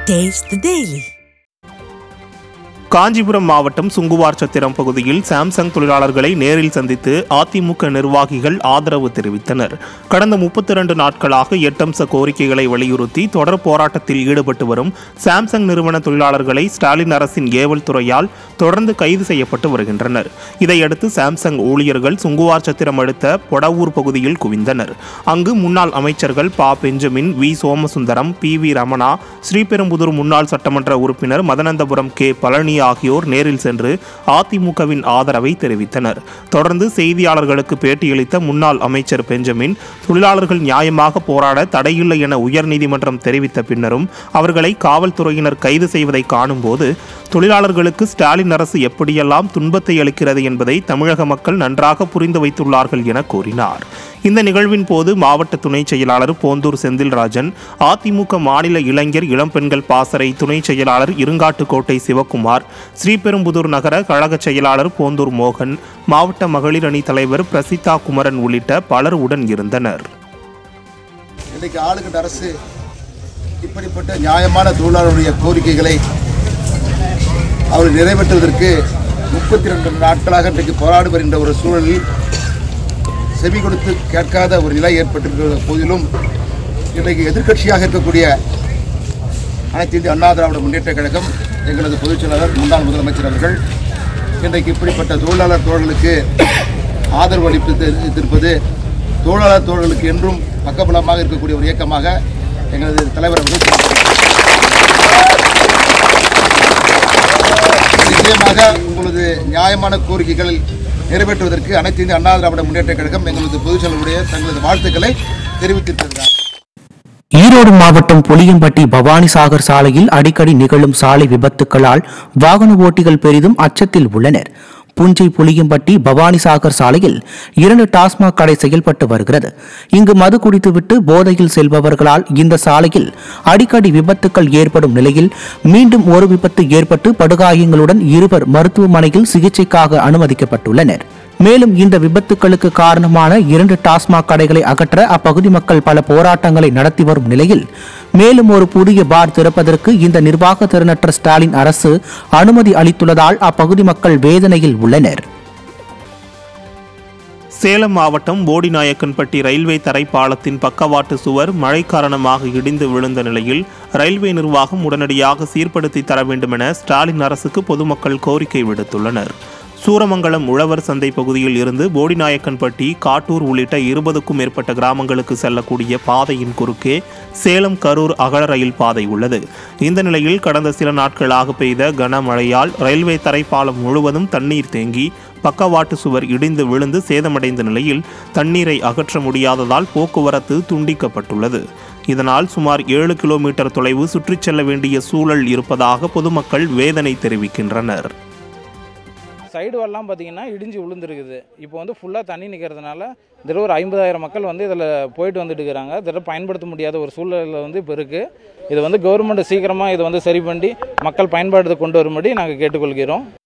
Taste the Daily. Kanchipuram மாவட்டம் சுங்குவார் சத்திரம் பகுதியில் Samsung தொழிலாளர்களை நேரில் சந்தித்து அதிமுக நிர்வாகிகள் ஆதரவு தெரிவித்தனர் கடந்த முப்பத்தி இரண்டு நாட்களாக எட்டம்ச கோரிக்கைகளை வலியுறுத்தி தொடர் போராட்டத்தில் ஈடுபட்டு வரும் சாம்சங் நிறுவன தொழிலாளர்களை ஸ்டாலின் அரசின் ஏவல் துறையால் தொடர்ந்து கைது செய்யப்பட்டு வருகின்றனர் இதையடுத்து சாம்சங் ஊழியர்கள் சுங்குவார் சத்திரம் அடுத்த பொடவூர் பகுதியில் குவிந்தனர் அங்கு முன்னாள் அமைச்சர்கள் ப Benjamin V Somasundaram P V Ramana Sriperumbudur முன்னாள் சட்டமன்ற உறுப்பினர் மதனந்தபுரம் கே பழனி ஆகியோர் நேரில் சென்று அதிமுகவின் ஆதரவை தெரிவித்தனர் தொடர்ந்து செய்தியாளர்களுக்கு பேட்டியளித்த முன்னாள் அமைச்சர் பெஞ்சமின் தொழிலாளர்கள் நியாயமாக போராட தடையில்லை என உயர்நீதிமன்றம் தெரிவித்த பின்னரும் அவர்களை காவல்துறையினர் கைது செய்வதை காணும்போது தொழிலாளர்களுக்கு ஸ்டாலின் அரசு எப்படியெல்லாம் துன்பத்தை அளிக்கிறது என்பதை தமிழக மக்கள் நன்றாக புரிந்து வைத்துள்ளார்கள் என கூறினார் இந்த நிகழ்வின் போது மாவட்ட துணை செயலாளர் போந்தூர் செந்தில்ராஜன் அதிமுக மாநில இளைஞர் இளம்பெண்கள் பாசறை துணை செயலாளர் இருங்காட்டுக்கோட்டை சிவக்குமார் ஸ்ரீபெரும்புதூர் நகர கழக செயலாளர் போந்தூர் மோகன் மாவட்ட மகளிர் அணி தலைவர் பிரசித்தா குமரன் உள்ளிட்ட பலர் உடன் இருந்தனர் இன்றைக்கு ஆளுகின்ற அரசு இப்படிப்பட்ட நியாயமான தொழிலாளருடைய கோரிக்கைகளை அவர் நிறைவேற்றுவதற்கு முப்பத்தி ரெண்டு நாட்களாக இன்றைக்கு போராடி வருகின்ற ஒரு சூழலில் செவி கொடுத்து கேட்காத ஒரு நிலை ஏற்பட்டிருக்கிற போதிலும் இன்றைக்கு எதிர்க்கட்சியாக இருக்கக்கூடிய அனைத்து இந்திய அண்ணா திராவிட முன்னேற்ற கழகம் எங்களது பொதுச் செயலாளர் முன்னாள் முதலமைச்சர் அவர்கள் இன்றைக்கு இப்படிப்பட்ட தொழிலாளர் தோழர்களுக்கு ஆதரவு அளிப்பது இருப்பது தொழிலாளர் தோழர்களுக்கு என்றும் பக்கபலமாக இருக்கக்கூடிய ஒரு இயக்கமாக எங்களது தலைவர் அவர்கள் நிச்சயமாக உங்களது நியாயமான கோரிக்கைகள் நிறைவேற்றுவதற்கு அனைத்து இந்திய அண்ணா திராவிட முன்னேற்ற கழகம் எங்களது பொதுச் செயலருடைய தங்களது வாழ்த்துக்களை தெரிவித்திருக்கிறார் ஈரோடு மாவட்டம் புளியம்பட்டி பவானிசாகர் சாலையில் அடிக்கடி நிகழும் சாலை விபத்துக்களால் வாகன ஓட்டிகள் பெரிதும் அச்சத்தில் உள்ளனர் புஞ்சை புளியம்பட்டி பவானிசாகர் சாலையில் இரண்டு டாஸ்மாக் கடை செயல்பட்டு வருகிறது இங்கு மது குடித்துவிட்டு போதையில் செல்பவர்களால் இந்த சாலையில் அடிக்கடி விபத்துக்கள் ஏற்படும் நிலையில் மீண்டும் ஒரு விபத்து ஏற்பட்டு படுகாயங்களுடன் இருவர் மருத்துவமனையில் சிகிச்சைக்காக அனுமதிக்கப்பட்டுள்ளனர் மேலும் இந்த விபத்துக்களுக்கு காரணமான இரண்டு டாஸ்மாக் கடைகளை அகற்ற அப்பகுதி மக்கள் பல போராட்டங்களை நடத்தி வரும் நிலையில் மேலும் ஒரு புதிய பார் திறப்பதற்கு இந்த நிர்வாக திறனற்ற ஸ்டாலின் அரசு அனுமதி அளித்துள்ளதால் அப்பகுதி மக்கள் வேதனையில் உள்ளனர் சேலம் மாவட்டம் போடிநாயக்கன்பட்டி ரயில்வே தரைப்பாலத்தின் பக்கவாட்டு சுவர் மழை காரணமாக இடிந்து விழுந்த நிலையில் ரயில்வே நிர்வாகம் உடனடியாக சீர்படுத்தி தர வேண்டுமென ஸ்டாலின் அரசுக்கு பொதுமக்கள் கோரிக்கை விடுத்துள்ளனர் சூரமங்கலம் உழவர் சந்தை பகுதியில் இருந்து போடிநாயக்கன்பட்டி காட்டூர் உள்ளிட்ட இருபதுக்கும் மேற்பட்ட கிராமங்களுக்கு செல்லக்கூடிய பாதையின் குறுக்கே சேலம் கரூர் அகல ரயில் பாதை உள்ளது இந்த நிலையில் கடந்த சில நாட்களாக பெய்த கனமழையால் ரயில்வே தரைப்பாலம் முழுவதும் தண்ணீர் தேங்கி பக்கவாட்டு சுவர் இடிந்து விழுந்து சேதமடைந்த நிலையில் தண்ணீரை அகற்ற முடியாததால் போக்குவரத்து துண்டிக்கப்பட்டுள்ளது இதனால் சுமார் ஏழு கிலோமீட்டர் தொலைவு சுற்றிச் செல்ல வேண்டிய சூழல் இருப்பதாக பொதுமக்கள் வேதனை தெரிவிக்கின்றனர் சைடு வால்லாம் பார்த்தீங்கன்னா இடிஞ்சு விழுந்துருக்குது இப்போ வந்து ஃபுல்லாக தண்ணி நிற்கிறதுனால இதில் ஒரு ஐம்பதாயிரம் மக்கள் வந்து இதில் போயிட்டு வந்துட்டு இருக்கிறாங்க இதில் பயன்படுத்த முடியாத ஒரு சூழ்நிலை வந்து இப்போ இருக்குது இது வந்து கவர்மெண்ட் சீக்கிரமாக இதை வந்து சரி பண்ணி மக்கள் பயன்பாட்டுக்கு கொண்டு வரும்படி நாங்கள் கேட்டுக்கொள்கிறோம்